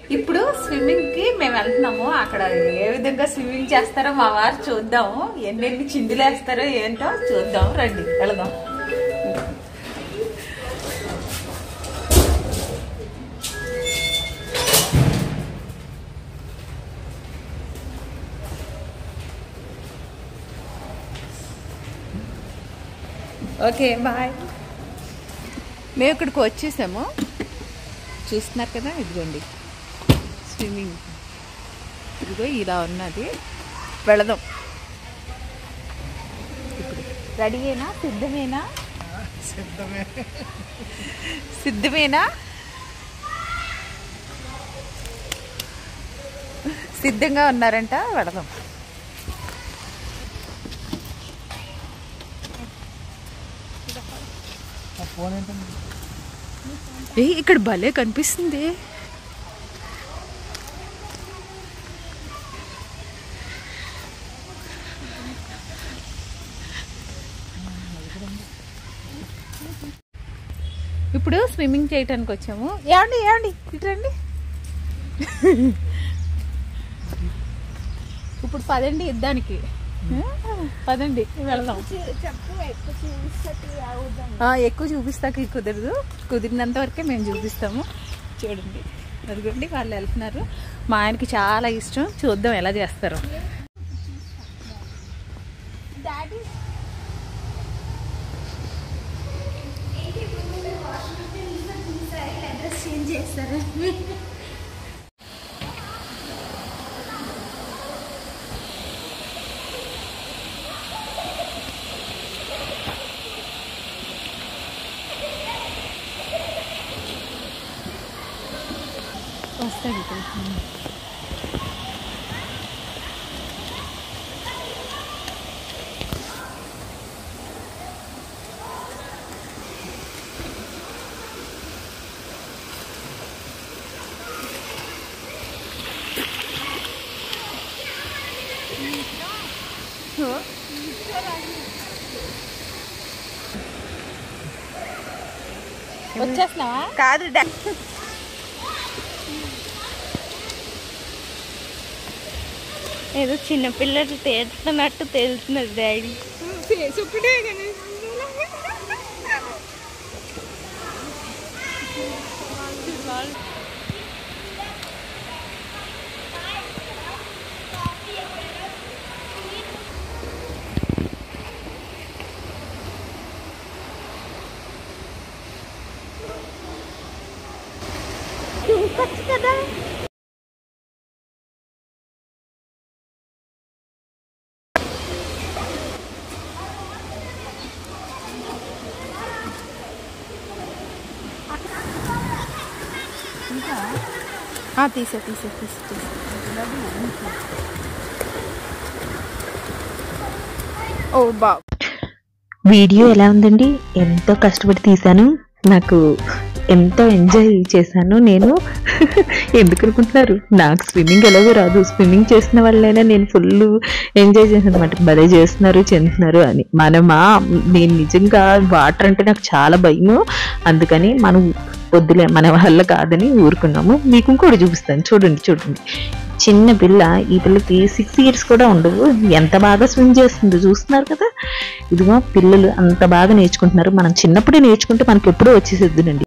ఇప్పుడు స్విమ్మింగ్ కి మేము వెళ్తున్నాము అక్కడ ఏ విధంగా స్విమ్మింగ్ చేస్తారో మా వారు చూద్దాము ఎన్నెన్ని చిందులు వేస్తారో ఏంటో చూద్దాం రండి వెళదాం ఓకే బాయ్ మేము ఇక్కడికి వచ్చేసాము చూస్తున్నారు కదా ఇదిగోండి స్విమ్మింగ్ ఇదిగో ఇలా ఉన్నది వెళదాం ఇప్పుడు రెడీయేనా సిద్ధమేనా సిద్ధమేనా సిద్ధంగా ఉన్నారంట వెళదాం ఏ ఇక్కడ భలే కనిపిస్తుంది ఇప్పుడు స్విమ్మింగ్ చేయటానికి వచ్చాము ఏమండి ఏమండి ఇటు రండి ఇప్పుడు పదండి ఇద్దానికి పదండి వెళదాం చెప్పు ఎక్కువ చూపిస్తే అవుదాం ఆ, ఎక్కువ చూపిస్తాకి కుదరదు కుదిరినంత వరకే మేము చూపిస్తాము చూడండి అదిగోండి వాళ్ళు వెళ్తున్నారు మా ఆయనకి చాలా ఇష్టం చూద్దాం ఎలా చేస్తారో డాడీ అడ్రస్ చేంజ్ చేస్తారా వస్తాడు ఇప్పుడు వచ్చేస్తున్నావా కాదు ఏదో చిన్న పిల్లలు తేడుతున్నట్టు తేలుతున్నది డాడీ చూపచ్చు కదా తీసే తీసే తీసే తీసే ఓ బా వీడియో ఎలా ఉందండి ఎంతో కష్టపడి తీశాను నాకు ఎంతో ఎంజాయ్ చేశాను నేను ఎందుకు అనుకుంటున్నారు నాకు స్విమ్మింగ్ ఎలాగో రాదు స్విమ్మింగ్ చేసిన వాళ్ళైనా నేను ఫుల్ ఎంజాయ్ చేశాను అనమాట భలే చేస్తున్నారు చెందుతున్నారు అని మనమా నేను నిజంగా వాటర్ అంటే నాకు చాలా భయము అందుకని మనం వద్దులే మన వల్ల కాదని ఊరుకున్నాము మీకు ఇంకోటి చూపిస్తాను చూడండి చూడండి చిన్న పిల్ల ఈ పిల్లకి సిక్స్ ఇయర్స్ కూడా ఉండవు ఎంత బాగా స్విమ్ చేస్తుందో చూస్తున్నారు కదా ఇదిగో పిల్లలు అంత బాగా నేర్చుకుంటున్నారు మనం చిన్నప్పుడే నేర్చుకుంటే మనకి ఎప్పుడూ వచ్చేసేద్దునండి